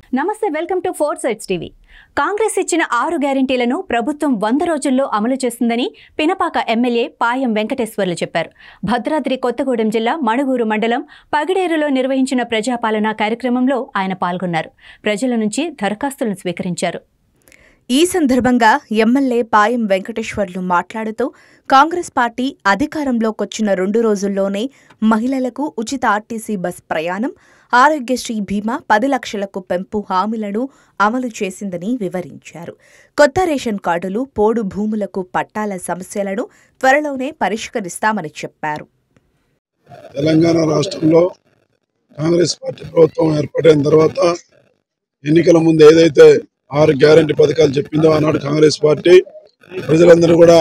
నమస్తే welcome to four sides TV Congress ఇచ్చిన ఆరు గ్యారంటీలను ప్రభుత్వం వంద రోజుల్లో అమలు చేస్తుందని పినపాక ఎమ్మెల్యే పాయం వెంకటేశ్వర్లు చెప్పారు భద్రాద్రి కొత్తగూడెం జిల్లా మణుగూరు మండలం పగిడేరులో నిర్వహించిన ప్రజాపాలన కార్యక్రమంలో ఆయన పాల్గొన్నారు ప్రజల నుంచి దరఖాస్తులను స్వీకరించారు ఈ సందర్భంగా ఎమ్మెల్యే పాయం వెంకటేశ్వర్లు మాట్లాడుతూ కాంగ్రెస్ పార్టీ అధికారంలోకొచ్చిన రెండు రోజుల్లోనే మహిళలకు ఉచిత ఆర్టీసీ బస్ ప్రయాణం ఆరోగ్యశ్రీ బీమా పది లక్షలకు పెంపు హామీలను అమలు చేసిందని వివరించారు కొత్త రేషన్ కార్డులు పోడు భూములకు పట్టాల సమస్యలను త్వరలోనే పరిష్కరిస్తామని చెప్పారు తెలంగాణ రాష్ట్రంలో కాంగ్రెస్ పార్టీ ప్రభుత్వం ఏర్పడిన తర్వాత ఎన్నికల ముందు ఏదైతే ఆరు గ్యారంటీ పథకాలు చెప్పిందో ఆనాడు కాంగ్రెస్ పార్టీ ప్రజలందరూ కూడా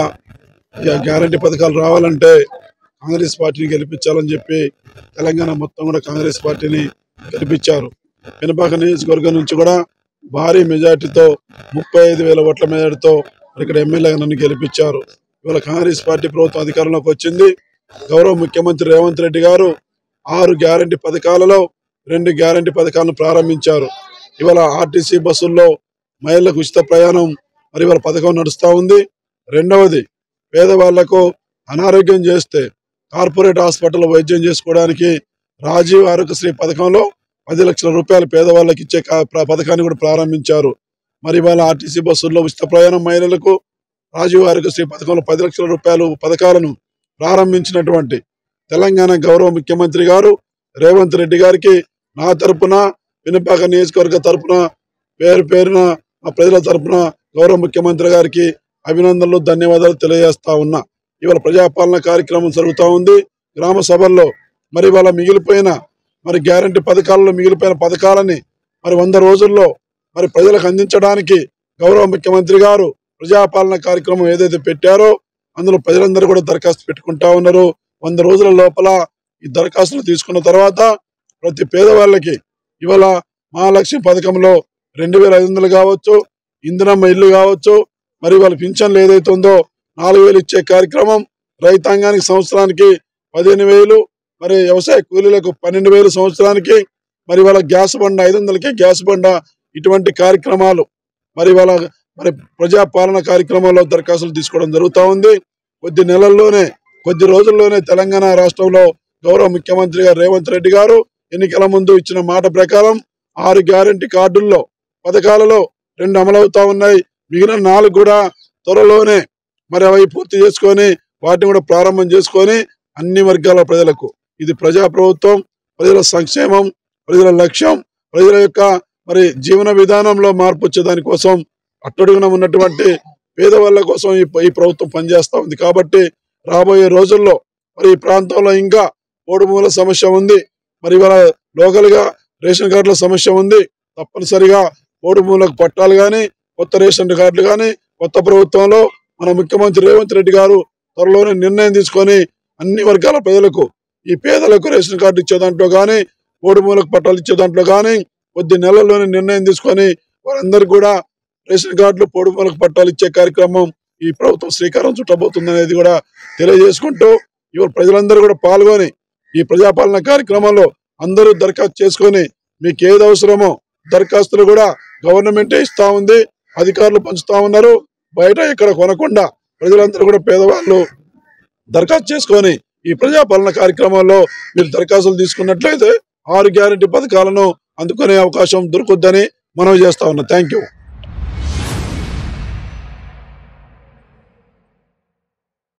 ఇక గ్యారంటీ పథకాలు రావాలంటే కాంగ్రెస్ పార్టీని గెలిపించాలని చెప్పి తెలంగాణ మొత్తం కూడా కాంగ్రెస్ పార్టీని గెలిపించారు పినపాక నియోజకవర్గం నుంచి కూడా భారీ మెజార్టీతో ముప్పై ఐదు వేల ఓట్ల మెజార్టీతో ఇక్కడ ఎమ్మెల్యేగా నన్ను గెలిపించారు ఇవాళ కాంగ్రెస్ పార్టీ ప్రభుత్వం అధికారంలోకి వచ్చింది గౌరవ ముఖ్యమంత్రి రేవంత్ రెడ్డి గారు ఆరు గ్యారంటీ పథకాలలో రెండు గ్యారంటీ పథకాలను ప్రారంభించారు ఇవాళ ఆర్టీసీ బస్సుల్లో మహిళలకు ఉచిత ప్రయాణం మరి ఇవాళ పథకం నడుస్తూ ఉంది రెండవది పేదవాళ్లకు అనారోగ్యం చేస్తే కార్పొరేట్ హాస్పిటల్ వైద్యం చేసుకోవడానికి రాజీవ్ ఆరోగ్యశ్రీ పథకంలో పది లక్షల రూపాయలు పేదవాళ్ళకి ఇచ్చే కా- ప్ర- పథకాన్ని కూడా ప్రారంభించారు మరి ఇవాళ ఆర్టీసీ బస్సుల్లో ఉచిత ప్రయాణం మహిళలకు రాజీవ్ ఆరోగ్యశ్రీ పథకంలో పది లక్షల రూపాయలు పథకాలను ప్రారంభించినటువంటి తెలంగాణ గౌరవ ముఖ్యమంత్రి గారు రేవంత్ రెడ్డి గారికి నా తరపున వినపాక నియోజకవర్గ తరపున పేరు పేరున మా ప్రజల తరపున గౌరవ ముఖ్యమంత్రి గారికి అభినందనలు ధన్యవాదాలు తెలియజేస్తా ఉన్నా ఇవాళ ప్రజాపాలన కార్యక్రమం జరుగుతూ ఉంది గ్రామ సభల్లో మరి ఇవాళ మిగిలిపోయిన మరి గ్యారంటీ పథకాలలో మిగిలిపోయిన పథకాలని మరి వంద రోజుల్లో మరి ప్రజలకు అందించడానికి గౌరవ ముఖ్యమంత్రి గారు ప్రజాపాలన కార్యక్రమం ఏదైతే పెట్టారో అందులో ప్రజలందరూ కూడా దరఖాస్తు పెట్టుకుంటా ఉన్నారు వంద రోజుల లోపల ఈ దరఖాస్తులు తీసుకున్న తర్వాత ప్రతి పేదవాళ్ళకి ఇవాళ మహాలక్ష్మి పథకంలో రెండు వేల ఐదు వందలు కావచ్చు ఇందిరమ్మ ఇల్లు కావచ్చు మరి వాళ్ళ పింఛన్లు ఏదైతే ఉందో నాలుగు వేలు ఇచ్చే కార్యక్రమం రైతాంగానికి సంవత్సరానికి పదిహేను వేలు మరి వ్యవసాయ కూలీలకు పన్నెండు వేలు సంవత్సరానికి మరి వాళ్ళ గ్యాస్ బండ ఐదు వందలకి గ్యాస్ బండ ఇటువంటి కార్యక్రమాలు మరి వాళ్ళ మరి ప్రజాపాలన కార్యక్రమంలో దరఖాస్తులు తీసుకోవడం జరుగుతూ ఉంది కొద్ది నెలల్లోనే కొద్ది రోజుల్లోనే తెలంగాణ రాష్ట్రంలో గౌరవ ముఖ్యమంత్రి గారు రేవంత్ రెడ్డి గారు ఎన్నికల ముందు ఇచ్చిన మాట ప్రకారం ఆరు గ్యారంటీ కార్డుల్లో పథకాలలో రెండు అమలవుతా ఉన్నాయి మిగిలిన నాలుగు కూడా త్వరలోనే మరి అవి పూర్తి చేసుకొని వాటిని కూడా ప్రారంభం చేసుకొని అన్ని వర్గాల ప్రజలకు ఇది ప్రజా ప్రభుత్వం ప్రజల సంక్షేమం ప్రజల లక్ష్యం ప్రజల యొక్క మరి జీవన విధానంలో మార్పు వచ్చే దానికోసం అట్టడుగున ఉన్నటువంటి పేదవాళ్ళ కోసం ఈ ఈ ప్రభుత్వం పనిచేస్తా ఉంది కాబట్టి రాబోయే రోజుల్లో మరి ఈ ప్రాంతంలో ఇంకా ఓడుమూల సమస్య ఉంది మరి ఇవాళ లోకల్ గా రేషన్ కార్డుల సమస్య ఉంది తప్పనిసరిగా ఓడుమూలకు పట్టాలు గాని కొత్త రేషన్ కార్డులు గాని కొత్త ప్రభుత్వంలో మన ముఖ్యమంత్రి రేవంత్ రెడ్డి గారు త్వరలోనే నిర్ణయం తీసుకొని అన్ని వర్గాల ప్రజలకు ఈ పేదలకు రేషన్ కార్డు ఇచ్చే దాంట్లో గాని ఓడుమూలకు పట్టాలు ఇచ్చే దాంట్లో గాని కొద్ది నెలల్లోనే నిర్ణయం తీసుకొని వారందరికీ కూడా రేషన్ కార్డులు పొడుమూలకు పట్టాలు ఇచ్చే కార్యక్రమం ఈ ప్రభుత్వం శ్రీకారం చుట్టబోతుంది అనేది కూడా తెలియజేసుకుంటూ ఇవాళ ప్రజలందరూ కూడా పాల్గొని ఈ ప్రజాపాలన కార్యక్రమంలో అందరూ దరఖాస్తు చేసుకొని మీకు ఏది అవసరమో దరఖాస్తులు కూడా గవర్నమెంటే ఇస్తా ఉంది అధికారులు పంచుతా ఉన్నారు బయట ఎక్కడ కొనకుండా ప్రజలందరూ కూడా పేదవాళ్ళు దరఖాస్తు చేసుకొని ఈ ప్రజాపాలన కార్యక్రమంలో మీరు దరఖాస్తులు తీసుకున్నట్లయితే ఆరు గ్యారంటీ పథకాలను అందుకునే అవకాశం దొరుకుద్దని మనవి చేస్తా ఉన్నా థ్యాంక్ యూ